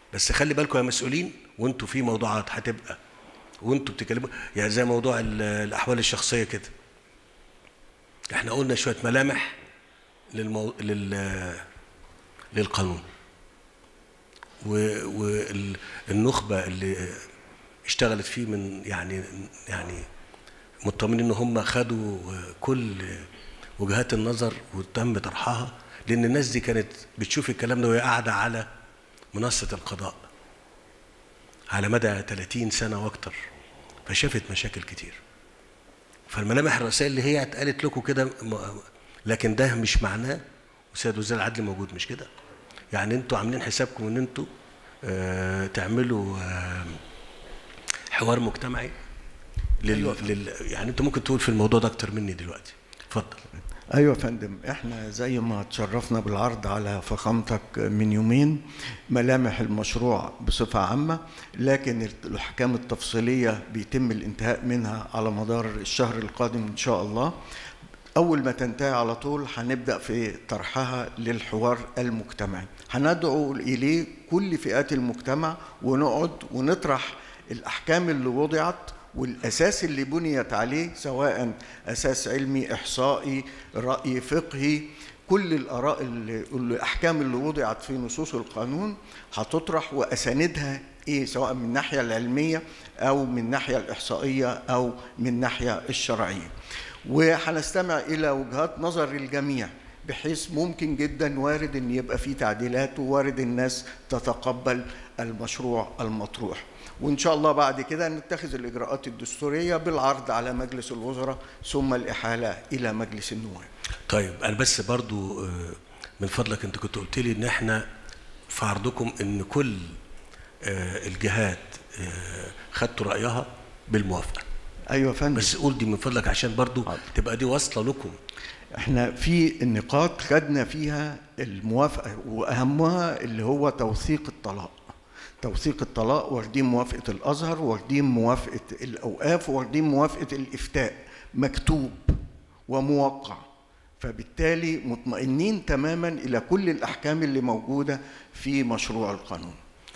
بس خلي بالكم يا مسؤولين وانتوا في موضوعات هتبقى وانتوا بتتكلموا يعني زي موضوع ال- الاحوال الشخصيه كده احنا قلنا شويه ملامح للمو... لل... للقانون والنخبه اللي اشتغلت فيه من يعني يعني مطمئنين ان هم خدوا كل وجهات النظر وتم طرحها لان الناس دي كانت بتشوف الكلام ده وهي قاعده على منصه القضاء على مدى 30 سنه واكتر فشافت مشاكل كتير فالملامح الرئيسيه اللي هي اتقالت لكم كده م- لكن ده مش معناه وسيد وزير العدل موجود مش كده يعني انتوا عاملين حسابكم ان انتوا آه تعملوا آه حوار مجتمعي لل... أيوة. لل... يعني انت ممكن تقول في الموضوع ده اكتر مني دلوقتي اتفضل ايوه يا فندم احنا زي ما تشرفنا بالعرض على فخامتك من يومين ملامح المشروع بصفه عامه لكن الاحكام التفصيليه بيتم الانتهاء منها على مدار الشهر القادم ان شاء الله اول ما تنتهي على طول هنبدا في طرحها للحوار المجتمعي هندعو اليه كل فئات المجتمع ونقعد ونطرح الاحكام اللي وضعت والاساس اللي بنيت عليه سواء اساس علمي احصائي راي فقهي كل الاراء اللي الاحكام اللي وضعت في نصوص القانون هتطرح واساندها ايه سواء من الناحيه العلميه او من الناحيه الاحصائيه او من الناحيه الشرعيه وهنستمع الى وجهات نظر الجميع بحيث ممكن جدا وارد ان يبقى في تعديلات ووارد الناس تتقبل المشروع المطروح وان شاء الله بعد كده نتخذ الاجراءات الدستوريه بالعرض على مجلس الوزراء ثم الاحاله الى مجلس النواب طيب انا بس برضو آه، من فضلك انت كنت قلت لي ان احنا في عرضكم ان كل آه، الجهات آه، خدتوا رايها بالموافقه ايوه يا فندم بس قول دي من فضلك عشان برضو حاضر. تبقى دي واصله لكم احنا في النقاط خدنا فيها الموافقه واهمها اللي هو توثيق الطلاق توثيق الطلاق واخدين موافقه الازهر واخدين موافقه الاوقاف واخدين موافقه الافتاء مكتوب وموقع فبالتالي مطمئنين تماما الى كل الاحكام اللي موجوده في مشروع القانون